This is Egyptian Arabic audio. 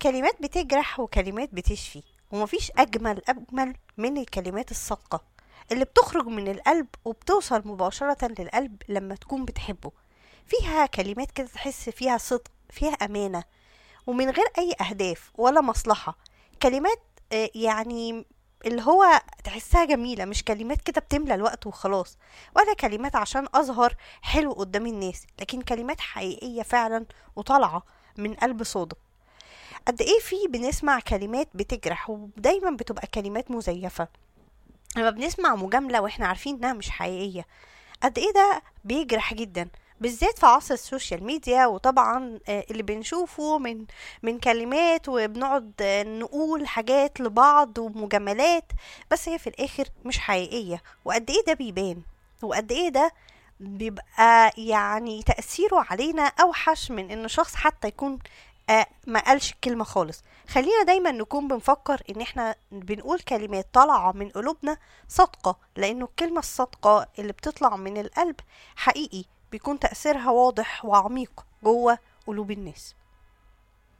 كلمات بتجرح وكلمات بتشفي ومفيش أجمل أجمل من الكلمات الصادقة اللي بتخرج من القلب وبتوصل مباشرة للقلب لما تكون بتحبه فيها كلمات كده تحس فيها صدق فيها أمانة ومن غير أي أهداف ولا مصلحة كلمات آه، يعني اللي هو تحسها جميلة مش كلمات كده بتملى الوقت وخلاص ولا كلمات عشان أظهر حلو قدام الناس لكن كلمات حقيقية فعلا وطالعة من قلب صادق قد ايه في بنسمع كلمات بتجرح ودايما بتبقى كلمات مزيفة لما بنسمع مجاملة واحنا عارفين انها مش حقيقية قد ايه ده بيجرح جدا بالذات في عصر السوشيال ميديا وطبعا آه، اللي بنشوفه من من كلمات وبنقعد آه، نقول حاجات لبعض ومجاملات بس هي في الاخر مش حقيقية وقد ايه ده بيبان وقد ايه ده بيبقى يعني تأثيره علينا أوحش من إن شخص حتى يكون آه ما قالش الكلمة خالص خلينا دايما نكون بنفكر إن احنا بنقول كلمات طالعة من قلوبنا صادقة لأنه الكلمة الصادقة اللي بتطلع من القلب حقيقي بيكون تأثيرها واضح وعميق جوه قلوب الناس